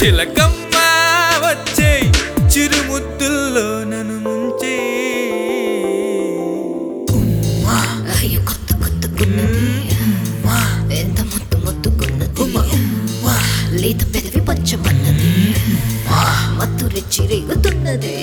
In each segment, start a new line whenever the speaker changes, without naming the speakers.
చిలకమ్మ వచ్చే చిరుముద్దుల్లో నన్ను ముంచే
అయ్యో కొత్త కొత్తకున్నది ఎంత ముద్దు ముద్దుకున్నది లేత పెదవి పంచమన్నది మత్తు రెచ్చి రేగుతున్నది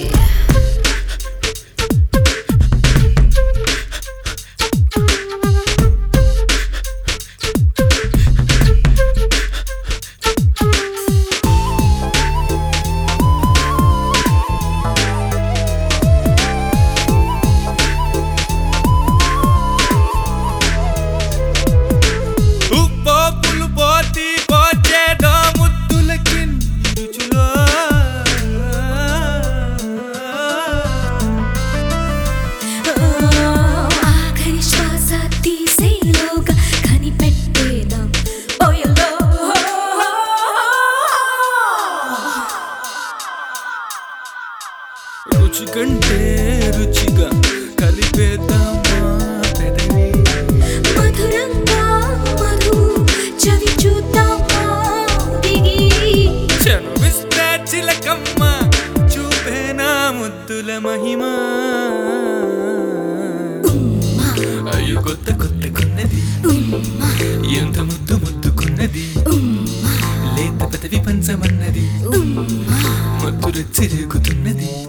ఉప్పోపులు పోతి పోచేదో ముద్దులకి రుచులో
ఆఖరి శ్వాస తీసేలోగా కనిపెట్టేదాం ఓయలో
రుచి కంటే రుచిగా కలిపేద్దామా పెదవి
మధురంగా మధు చవి చూద్దామా దిగి
చనువిస్తే చిలకమ్మ చూపేనా ముద్దుల మహిమ అయ్యో కొత్త కొత్త కొన్నది ఎంత ముద్దు ముద్దుకున్నది లేత పెదవి పంచమన్నది ముద్దు రెచ్చిరేగుతున్నది